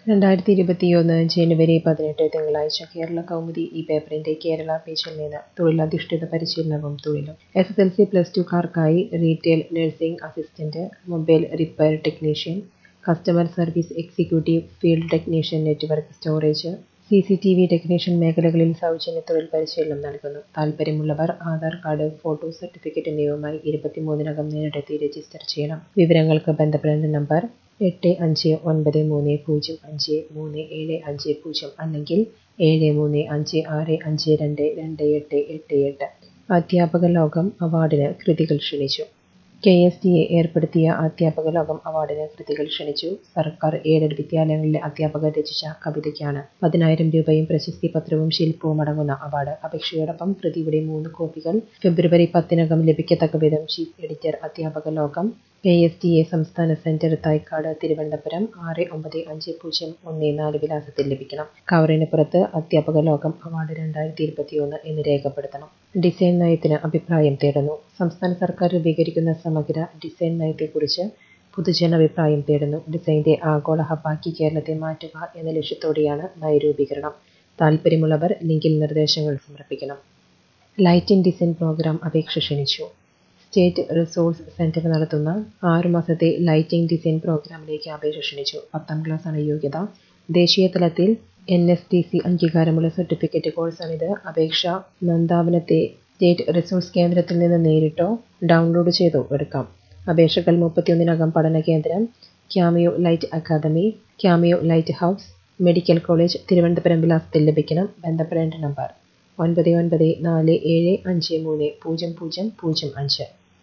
രണ്ടായിരത്തി ഇരുപത്തിയൊന്ന് ജനുവരി പതിനെട്ട് തിങ്കളാഴ്ച കേരള കൗമുദി ഈ പേപ്പറിന്റെ കേരള പേജിൽ നിന്ന് തൊഴിലധിഷ്ഠിത പരിശീലനവും തൊഴിലും S S L C plus ടുക്കാർക്കായി retail nursing assistant mobile repair technician customer service executive field technician network storage C C T V technician മേഖലകളിൽ സൗജന്യ തൊഴിൽ പരിശീലനം നൽകുന്നു താൽപ്പര്യമുള്ളവർ ആധാർ കാർഡ് ഫോട്ടോ സർട്ടിഫിക്കറ്റ് എന്നിവയുമായി ഇരുപത്തിമൂന്നിനകം നേരിട്ടെത്തി രജിസ്റ്റർ ചെയ്യണം വിവരങ്ങൾക്ക് ബന്ധപ്പെടേണ്ട നമ്പർ എട്ട് അഞ്ച് ഒൻപത് മൂന്ന് പൂജ്യം അഞ്ച് മൂന്ന് ഏഴ് അഞ്ച് പൂജ്യം അല്ലെങ്കിൽ ഏഴ് മൂന്ന് അഞ്ച് ആറ് അഞ്ച് രണ്ട് രണ്ട് എട്ട് എട്ട് എട്ട് അധ്യാപക ലോകം അവാർഡിന് കൃതികൾ ക്ഷണിച്ചു കെ എസ് ടി എ ഏർപ്പെടുത്തിയ അധ്യാപക ലോകം അവാർഡിന് കൃതികൾ ക്ഷണിച്ചു സർക്കാർ എയ്ഡഡ് വിദ്യാലയങ്ങളിലെ അധ്യാപകർ രചിച്ച കവിതയ്ക്കാണ് പതിനായിരം രൂപയും പ്രശസ്തി പത്രവും ശില്പവും അടങ്ങുന്ന അവാർഡ് അപേക്ഷയോടൊപ്പം കൃതിയുടെ മൂന്ന് കോപ്പികൾ ഫെബ്രുവരി പത്തിനകം ലഭിക്കത്തക്ക വിധം ചീഫ് എഡിറ്റർ അധ്യാപക ലോകം കെ എസ് ടി എ സംസ്ഥാന സെന്റർ തൈക്കാട് തിരുവനന്തപുരം ആറ് ഒമ്പത് അഞ്ച് പൂജ്യം ഒന്ന് നാല് വിലാസത്തിൽ ലഭിക്കണം കവറിന് പുറത്ത് അധ്യാപക ലോകം അവാർഡ് രണ്ടായിരത്തി ഇരുപത്തിയൊന്ന് എന്ന് രേഖപ്പെടുത്തണം ഡിസൈൻ നയത്തിന് അഭിപ്രായം തേടുന്നു സംസ്ഥാന സർക്കാർ രൂപീകരിക്കുന്ന സമഗ്ര ഡിസൈൻ നയത്തെക്കുറിച്ച് പൊതുജനാഭിപ്രായം തേടുന്നു ഡിസൈൻ്റെ ആഗോള ഹബ്ബാക്കി കേരളത്തെ മാറ്റുക എന്ന ലക്ഷ്യത്തോടെയാണ് നയരൂപീകരണം താൽപ്പര്യമുള്ളവർ ലിങ്കിൽ നിർദ്ദേശങ്ങൾ സമർപ്പിക്കണം ലൈറ്റിംഗ് ഡിസൈൻ പ്രോഗ്രാം അപേക്ഷ ക്ഷണിച്ചു സ്റ്റേറ്റ് റിസോഴ്സ് സെന്റർ നടത്തുന്ന ആറു മാസത്തെ ലൈറ്റിംഗ് ഡിസൈൻ പ്രോഗ്രാമിലേക്ക് അപേക്ഷ ക്ഷണിച്ചു പത്താം ക്ലാസ്സാണ് യോഗ്യത ദേശീയ തലത്തിൽ എൻ എസ് ടി സി അംഗീകാരമുള്ള സർട്ടിഫിക്കറ്റ് കോഴ്സാണിത് അപേക്ഷ നന്ദാവനത്തെ സ്റ്റേറ്റ് റിസോഴ്സ് കേന്ദ്രത്തിൽ നിന്ന് നേരിട്ടോ ഡൗൺലോഡ് ചെയ്തോ എടുക്കാം അപേക്ഷകൾ മുപ്പത്തിയൊന്നിനകം പഠന കേന്ദ്രം cameo light academy cameo light house medical college Thiruvananthapuram വിലാസത്തിൽ ലഭിക്കണം ബന്ധപ്പെടേണ്ട നമ്പർ ഒൻപത് ഒൻപത് നാല് ഏഴ് അഞ്ച് മൂന്ന് പൂജ്യം പൂജ്യം പൂജ്യം അഞ്ച്